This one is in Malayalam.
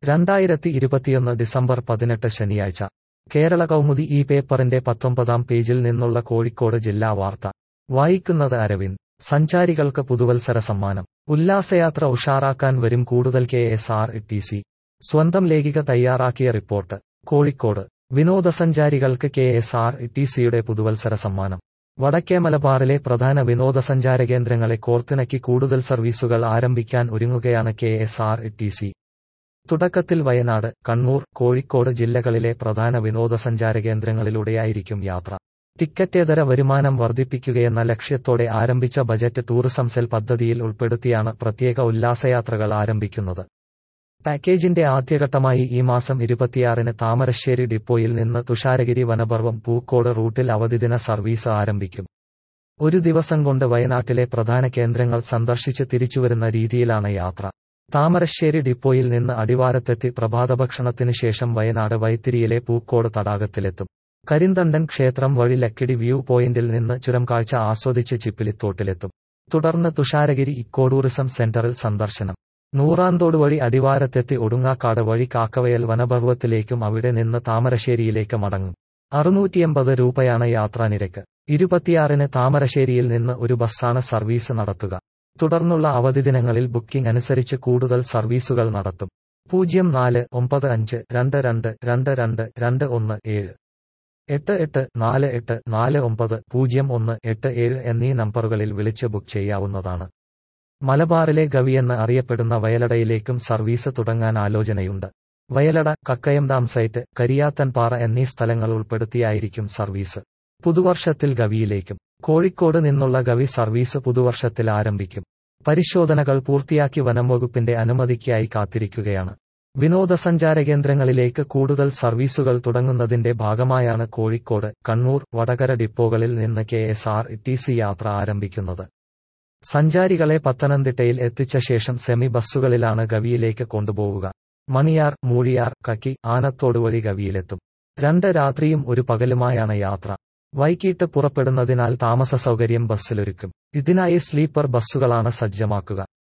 രണ്ടായിരത്തി ഇരുപത്തിയൊന്ന് ഡിസംബർ പതിനെട്ട് ശനിയാഴ്ച കേരള കൗമുദി ഈ പേപ്പറിന്റെ പത്തൊമ്പതാം പേജിൽ നിന്നുള്ള കോഴിക്കോട് ജില്ലാ വാർത്ത വായിക്കുന്നത് അരവിന്ദ് സഞ്ചാരികൾക്ക് പുതുവത്സര സമ്മാനം ഉല്ലാസയാത്ര ഉഷാറാക്കാൻ വരും കൂടുതൽ K S R T C സ്വന്തം ലേഖിക തയ്യാറാക്കിയ റിപ്പോർട്ട് കോഴിക്കോട് വിനോദസഞ്ചാരികൾക്ക് കെ എസ് ആർ ടി സിയുടെ പുതുവത്സര സമ്മാനം വടക്കേ മലബാറിലെ പ്രധാന വിനോദസഞ്ചാര കേന്ദ്രങ്ങളെ കോർത്തിണക്കി കൂടുതൽ സർവീസുകൾ ആരംഭിക്കാൻ ഒരുങ്ങുകയാണ് K S R T C തുടക്കത്തിൽ വയനാട് കണ്ണൂർ കോഴിക്കോട് ജില്ലകളിലെ പ്രധാന വിനോദസഞ്ചാര കേന്ദ്രങ്ങളിലൂടെയായിരിക്കും യാത്ര ടിക്കറ്റേതര വരുമാനം വർദ്ധിപ്പിക്കുകയെന്ന ലക്ഷ്യത്തോടെ ആരംഭിച്ച ബജറ്റ് ടൂറിസം സെൽ പദ്ധതിയിൽ ഉൾപ്പെടുത്തിയാണ് പ്രത്യേക ഉല്ലാസയാത്രകൾ ആരംഭിക്കുന്നത് പാക്കേജിന്റെ ആദ്യഘട്ടമായി ഈ മാസം ഇരുപത്തിയാറിന് താമരശ്ശേരി ഡിപ്പോയിൽ നിന്ന് തുഷാരഗിരി വനപർവം പൂക്കോട് റൂട്ടിൽ അവധിദിന സർവീസ് ആരംഭിക്കും ഒരു ദിവസം കൊണ്ട് വയനാട്ടിലെ പ്രധാന കേന്ദ്രങ്ങൾ സന്ദർശിച്ച് തിരിച്ചുവരുന്ന രീതിയിലാണ് യാത്ര താമരശ്ശേരി ഡിപ്പോയിൽ നിന്ന് അടിവാരത്തെത്തി പ്രഭാതഭക്ഷണത്തിന് ശേഷം വയനാട് വൈത്തിരിയിലെ പൂക്കോട് തടാകത്തിലെത്തും കരിന്തണ്ടൻ ക്ഷേത്രം വഴി ലക്കിടി വ്യൂ പോയിന്റിൽ നിന്ന് ചുരം കാഴ്ച ആസ്വദിച്ച് ചിപ്പിലിത്തോട്ടിലെത്തും തുടർന്ന് തുഷാരഗിരി ഇക്കോ ടൂറിസം സെന്ററിൽ സന്ദർശനം നൂറാന്തോട് വഴി അടിവാരത്തെത്തി ഒടുങ്ങാക്കാട് വഴി കാക്കവയൽ വനപർവ്വത്തിലേക്കും അവിടെ നിന്ന് താമരശ്ശേരിയിലേക്ക് മടങ്ങും അറുന്നൂറ്റിയമ്പത് രൂപയാണ് യാത്രാനിരക്ക് ഇരുപത്തിയാറിന് താമരശ്ശേരിയിൽ നിന്ന് ഒരു ബസ്സാണ് സർവീസ് നടത്തുക തുടർന്നുള്ള അവധി ദിനങ്ങളിൽ ബുക്കിംഗ് അനുസരിച്ച് കൂടുതൽ സർവീസുകൾ നടത്തും പൂജ്യം നാല് ഒമ്പത് അഞ്ച് രണ്ട് രണ്ട് രണ്ട് രണ്ട് രണ്ട് ഒന്ന് ഏഴ് എട്ട് എട്ട് നാല് എട്ട് നാല് ഒമ്പത് പൂജ്യം ഒന്ന് എട്ട് ഏഴ് എന്നീ നമ്പറുകളിൽ വിളിച്ച് ബുക്ക് ചെയ്യാവുന്നതാണ് മലബാറിലെ ഗവിയെന്ന് അറിയപ്പെടുന്ന വയലടയിലേക്കും സർവീസ് തുടങ്ങാൻ ആലോചനയുണ്ട് വയലട കക്കയംദാം സൈറ്റ് കരിയാത്തൻപാറ എന്നീ സ്ഥലങ്ങൾ ഉൾപ്പെടുത്തിയായിരിക്കും സർവീസ് പുതുവർഷത്തിൽ ഗവിയിലേക്കും കോഴിക്കോട് നിന്നുള്ള ഗവി സർവീസ് പുതുവർഷത്തിൽ ആരംഭിക്കും പരിശോധനകൾ പൂർത്തിയാക്കി വനം വകുപ്പിന്റെ അനുമതിക്കായി കാത്തിരിക്കുകയാണ് വിനോദസഞ്ചാര കേന്ദ്രങ്ങളിലേക്ക് കൂടുതൽ സർവീസുകൾ തുടങ്ങുന്നതിന്റെ ഭാഗമായാണ് കോഴിക്കോട് കണ്ണൂർ വടകര ഡിപ്പോകളിൽ നിന്ന് K S R T C യാത്ര ആരംഭിക്കുന്നത് സഞ്ചാരികളെ പത്തനംതിട്ടയിൽ എത്തിച്ച ശേഷം സെമി ബസ്സുകളിലാണ് ഗവിയിലേക്ക് കൊണ്ടുപോവുക മണിയാർ മൂഴിയാർ കക്കി ആനത്തോട് വഴി ഗവിയിലെത്തും രണ്ട് രാത്രിയും ഒരു പകലുമായാണ് യാത്ര വൈകിട്ട് പുറപ്പെടുന്നതിനാൽ താമസ സൗകര്യം ബസ്സിലൊരുക്കും ഇതിനായി സ്ലീപ്പർ ബസ്സുകളാണ് സജ്ജമാക്കുക